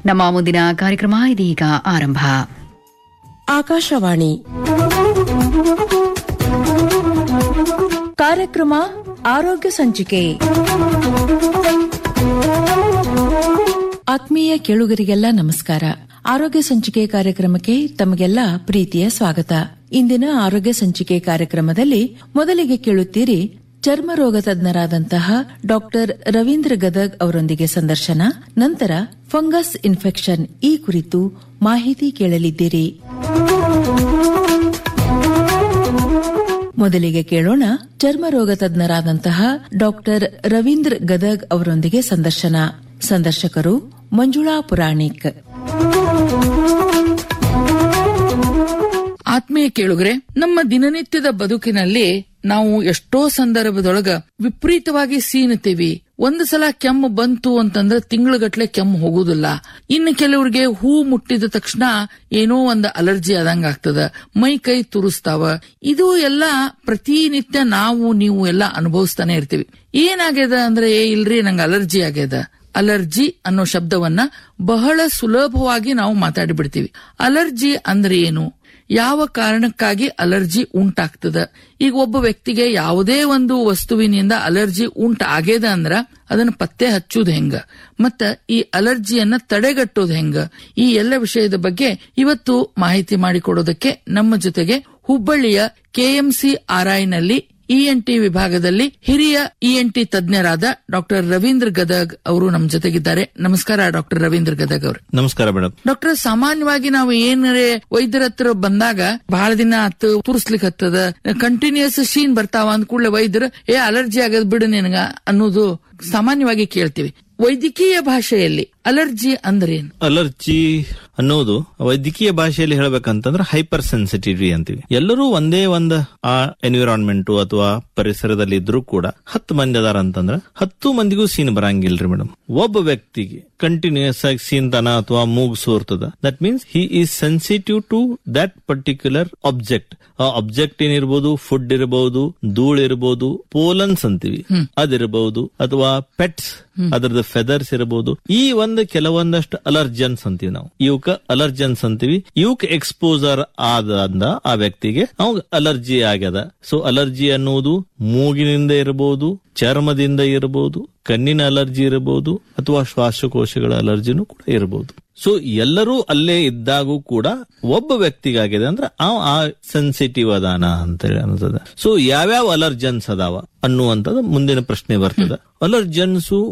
ನಮ್ಮ ಮುಂದಿನ ಕಾರ್ಯಕ್ರಮ ಇದೀಗ ಆರಂಭ ಆಕಾಶವಾಣಿ ಕಾರ್ಯಕ್ರಮ ಆರೋಗ್ಯ ಸಂಚಿಕೆ ಆತ್ಮೀಯ ಕೇಳುಗರಿಗೆಲ್ಲ ನಮಸ್ಕಾರ ಆರೋಗ್ಯ ಸಂಚಿಕೆ ಕಾರ್ಯಕ್ರಮಕ್ಕೆ ತಮಗೆಲ್ಲ ಪ್ರೀತಿಯ ಸ್ವಾಗತ ಇಂದಿನ ಆರೋಗ್ಯ ಸಂಚಿಕೆ ಕಾರ್ಯಕ್ರಮದಲ್ಲಿ ಮೊದಲಿಗೆ ಕೇಳುತ್ತೀರಿ ಚರ್ಮ ರೋಗ ತಜ್ಞರಾದಂತಹ ಡಾಕ್ಟರ್ ರವೀಂದ್ರ ಗದಗ್ ಅವರೊಂದಿಗೆ ಸಂದರ್ಶನ ನಂತರ ಫಂಗಸ್ ಇನ್ಫೆಕ್ಷನ್ ಈ ಕುರಿತು ಮಾಹಿತಿ ಕೇಳಲಿದ್ದೀರಿ ಮೊದಲಿಗೆ ಕೇಳೋಣ ಚರ್ಮ ರೋಗ ತಜ್ಞರಾದಂತಹ ಡಾಕ್ಟರ್ ರವೀಂದ್ರ ಗದಗ್ ಅವರೊಂದಿಗೆ ಸಂದರ್ಶನ ಸಂದರ್ಶಕರು ಮಂಜುಳಾ ಪುರಾಣಿಕ್ ಆತ್ಮೀಯ ಕೇಳುಗರೆ ನಮ್ಮ ದಿನನಿತ್ಯದ ಬದುಕಿನಲ್ಲಿ ನಾವು ಎಷ್ಟೋ ಸಂದರ್ಭದೊಳಗ ವಿಪರೀತವಾಗಿ ಸೀನುತ್ತೀವಿ ಒಂದು ಸಲ ಕೆಮ್ಮು ಬಂತು ಅಂತಂದ್ರೆ ತಿಂಗಳಗಟ್ಲೆ ಕೆಮ್ಮು ಹೋಗುದಿಲ್ಲ ಇನ್ನು ಕೆಲವ್ರಿಗೆ ಹೂ ಮುಟ್ಟಿದ ತಕ್ಷಣ ಏನೋ ಒಂದು ಅಲರ್ಜಿ ಆದಂಗ ಆಗ್ತದ ಮೈ ಕೈ ತುರಿಸ್ತಾವ ಇದು ಎಲ್ಲ ಪ್ರತಿನಿತ್ಯ ನಾವು ನೀವು ಎಲ್ಲ ಅನುಭವಿಸ್ತಾನೆ ಇರ್ತೀವಿ ಏನಾಗ್ಯದ ಅಂದ್ರೆ ಏ ಇಲ್ರಿ ನಂಗೆ ಅಲರ್ಜಿ ಆಗ್ಯದ ಅಲರ್ಜಿ ಅನ್ನೋ ಶಬ್ದವನ್ನ ಬಹಳ ಸುಲಭವಾಗಿ ನಾವು ಮಾತಾಡಿಬಿಡ್ತೀವಿ ಅಲರ್ಜಿ ಅಂದ್ರೆ ಏನು ಯಾವ ಕಾರಣಕ್ಕಾಗಿ ಅಲರ್ಜಿ ಉಂಟಾಗ್ತದ ಈಗ ಒಬ್ಬ ವ್ಯಕ್ತಿಗೆ ಯಾವುದೇ ಒಂದು ವಸ್ತುವಿನಿಂದ ಅಲರ್ಜಿ ಉಂಟ ಆಗ್ಯದ ಅಂದ್ರ ಅದನ್ನ ಪತ್ತೆ ಹಚ್ಚುದು ಹೆಂಗ ಮತ್ತ ಈ ಅಲರ್ಜಿಯನ್ನ ತಡೆಗಟ್ಟೋದು ಹೆಂಗ ಈ ಎಲ್ಲ ವಿಷಯದ ಬಗ್ಗೆ ಇವತ್ತು ಮಾಹಿತಿ ಮಾಡಿಕೊಡೋದಕ್ಕೆ ನಮ್ಮ ಜೊತೆಗೆ ಹುಬ್ಬಳ್ಳಿಯ ಕೆಎಂಸಿ ಆರ್ಐನಲ್ಲಿ ಇಎನ್ಟಿ ವಿಭಾಗದಲ್ಲಿ ಹಿರಿಯ ಇಎನ್ಟಿ ತಜ್ಞರಾದ ಡಾಕ್ಟರ್ ರವೀಂದ್ರ ಗದಗ್ ಅವರು ನಮ್ಮ ಜೊತೆಗಿದ್ದಾರೆ ನಮಸ್ಕಾರ ಡಾಕ್ಟರ್ ರವೀಂದ್ರ ಗದಗ್ ಅವರು ನಮಸ್ಕಾರ ಮೇಡಮ್ ಡಾಕ್ಟರ್ ಸಾಮಾನ್ಯವಾಗಿ ನಾವು ಏನರೇ ವೈದ್ಯರ ಹತ್ರ ಬಂದಾಗ ಬಹಳ ದಿನ ಆತು ತುರ್ಸ್ಲಿಕ್ ಹತ್ತದ ಕಂಟಿನ್ಯೂಸ್ ಶೀನ್ ಬರ್ತಾವ ಅಂದ ಕೂಡಲೇ ವೈದ್ಯರು ಏ ಅಲರ್ಜಿ ಆಗದ್ ಬಿಡು ನಿನಗ ಅನ್ನೋದು ಸಾಮಾನ್ಯವಾಗಿ ಕೇಳ್ತೀವಿ ವೈದ್ಯಕೀಯ ಭಾಷೆಯಲ್ಲಿ ಅಲರ್ಜಿ ಅಂದ್ರೇನು ಅಲರ್ಜಿ ಅನ್ನೋದು ವೈದ್ಯಕೀಯ ಭಾಷೆಯಲ್ಲಿ ಹೇಳ್ಬೇಕಂತಂದ್ರೆ ಹೈಪರ್ ಸೆನ್ಸಿಟಿವಿಟಿ ಅಂತೀವಿ ಎಲ್ಲರೂ ಒಂದೇ ಒಂದು ಆ ಎನ್ವಿರಾನ್ಮೆಂಟ್ ಅಥವಾ ಪರಿಸರದಲ್ಲಿ ಇದ್ರೂ ಕೂಡ ಹತ್ತು ಮಂದಿ ಅದಾರ ಅಂತಂದ್ರೆ ಹತ್ತು ಮಂದಿಗೂ ಸೀನ್ ಬರಂಗಿಲ್ರಿ ಮೇಡಮ್ ಒಬ್ಬ ವ್ಯಕ್ತಿಗೆ ಕಂಟಿನ್ಯೂಸ್ ಆಗಿ ಸೀನ್ತಾನ ಅಥವಾ ಮೂಗು ಸೋರ್ತದ that means he is sensitive to that particular object ಆ ಆಬ್ಜೆಕ್ಟ್ ಏನಿರ್ಬೋದು ಫುಡ್ ಇರಬಹುದು ಧೂಳ್ ಇರಬಹುದು ಪೋಲನ್ಸ್ ಅಂತೀವಿ ಅದಿರಬಹುದು ಅಥವಾ ಪೆಟ್ಸ್ ಅದರದ ಫೆದರ್ಸ್ ಇರಬಹುದು ಈ ಒಂದು ಕೆಲವೊಂದಷ್ಟು ಅಲರ್ಜನ್ಸ್ ಅಂತೀವಿ ನಾವು ಇವಕ್ಕ ಅಲರ್ಜನ್ಸ್ ಅಂತೀವಿ ಇವಕ್ ಎಕ್ಸ್ಪೋಸರ್ ಆದ ಆ ವ್ಯಕ್ತಿಗೆ ಅವಾಗ ಅಲರ್ಜಿ ಆಗ್ಯದ ಸೊ ಅಲರ್ಜಿ ಅನ್ನುವುದು ಮೂಗಿನಿಂದ ಇರಬಹುದು ಚರ್ಮದಿಂದ ಇರಬಹುದು ಕಣ್ಣಿನ ಅಲರ್ಜಿ ಇರಬಹುದು ಅಥವಾ ಶ್ವಾಸಕೋಶಗಳ ಅಲರ್ಜಿನೂ ಕೂಡ ಇರಬಹುದು ಸೊ ಎಲ್ಲರೂ ಅಲ್ಲೇ ಇದ್ದಾಗೂ ಕೂಡ ಒಬ್ಬ ವ್ಯಕ್ತಿಗಾಗಿದೆ ಅಂದ್ರೆ ಅವ ಆ ಸೆನ್ಸಿಟಿವ್ ಅದಾನ ಅಂತ ಹೇಳಿ ಅನ್ಸದ ಸೊ ಯಾವ್ಯಾವ ಅಲರ್ಜನ್ಸ್ ಅದಾವ ಅನ್ನುವಂಥದ್ದು ಮುಂದಿನ ಪ್ರಶ್ನೆ ಬರ್ತದ ಅಲರ್ಜನ್ಸು